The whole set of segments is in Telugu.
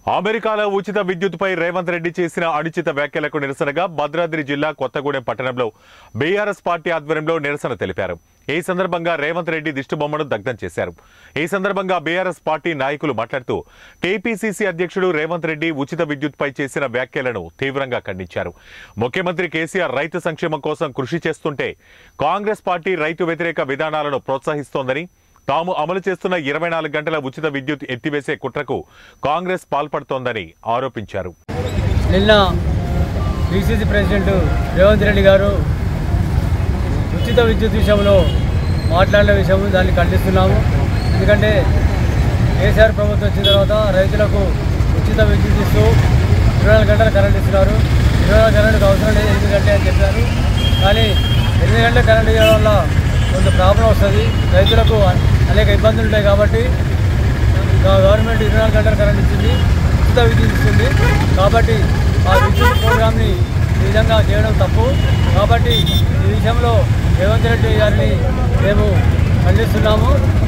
అమెరికాలో ఉచిత విద్యుత్పై రేవంత్ రెడ్డి చేసిన అనుచిత వ్యాఖ్యలకు నిరసనగా భద్రాద్రి జిల్లా కొత్తగూడెం పట్టణంలో బీఆర్ఎస్ పార్టీ ఆధ్వర్యంలో నిరసన తెలిపారు ఈ సందర్భంగా రేవంత్ రెడ్డి దిష్టిబొమ్మను దగ్ధం చేశారు ఈ సందర్భంగా బీఆర్ఎస్ పార్టీ నాయకులు మాట్లాడుతూ టీపీసీసీ అధ్యక్షుడు రేవంత్ రెడ్డి ఉచిత విద్యుత్పై చేసిన వ్యాఖ్యలను తీవ్రంగా ఖండించారు ముఖ్యమంత్రి కేసీఆర్ రైతు సంక్షేమం కోసం కృషి చేస్తుంటే కాంగ్రెస్ పార్టీ రైతు వ్యతిరేక విధానాలను ప్రోత్సహిస్తోందని తాము అమలు చేస్తున్న ఇరవై నాలుగు గంటల ఉచిత విద్యుత్ ఎత్తివేసే కుట్రకు కాంగ్రెస్ పాల్పడుతోందని ఆరోపించారు నిన్న డీసీసీ ప్రెసిడెంట్ రేవంత్ రెడ్డి గారు ఉచిత విద్యుత్ విషయంలో మాట్లాడిన విషయం దాన్ని ఖండిస్తున్నాము ఎందుకంటే కేసీఆర్ ప్రభుత్వం వచ్చిన తర్వాత రైతులకు ఉచిత విద్యుత్ ఇస్తూ ఇరవై నాలుగు గంటలు కరెంట్ ఇస్తున్నారు ఇరవై నాలుగు గంటలకు అవసరం లేదు ఎనిమిది గంటలు అని చెప్పారు కానీ ఎనిమిది గంటల కరెంట్ ఇవ్వడం వల్ల కొంత ప్రాబ్లం వస్తుంది రైతులకు అనేక ఇబ్బందులు ఉంటాయి కాబట్టి గా- గవర్నమెంట్ ఇరవై నాలుగు గంటల కరెంట్ ఇచ్చింది ఉచిత విద్యుత్ ఇస్తుంది కాబట్టి ఆ విద్యుత్ ప్రోగ్రామ్ని ఈ విధంగా చేయడం తప్పు కాబట్టి ఈ విషయంలో రేవంత్ రెడ్డి గారిని మేము ఖండిస్తున్నాము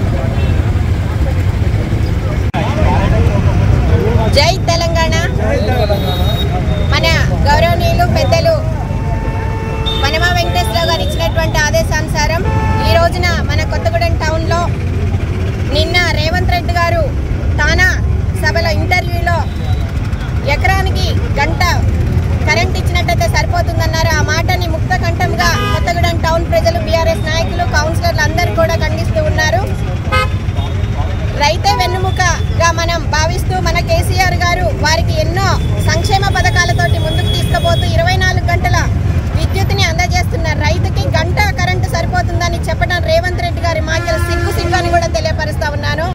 జై తెలంగాణ మన గౌరవనీయులు పెద్దలు వనమా వెంకటేశ్వరరావు గారు ఇచ్చినటువంటి ఆదేశానుసారం ఈ రోజున మన కొత్తగూడెం టౌన్లో నిన్న రేవంత్ రెడ్డి గారు తానా సభలో ఇంటర్వ్యూలో ఎకరానికి గంట కరెంట్ ఇచ్చినట్టయితే సరిపోతుందన్నారు ఆ మాటని ముక్త కంఠంగా కొత్తగూడెం టౌన్ ప్రజలు బీఆర్ఎస్ నాయకులు కౌన్సిలర్లు అందరూ కూడా ఖండిస్తూ ఉన్నారు రైతే వెన్నుముకగా మనం భావిస్తూ మన కేసీఆర్ గారు వారికి ఎన్నో సంక్షేమ పథకాలతోటి ముందుకు తీసుకుపోతూ ఇరవై నాలుగు గంటల విద్యుత్ని అందజేస్తున్నారు రైతుకి గంట కరెంటు సరిపోతుందని చెప్పడం రేవంత్ రెడ్డి గారి మాటలు సిగ్గు సిగ్గు అని కూడా తెలియపరుస్తా ఉన్నాను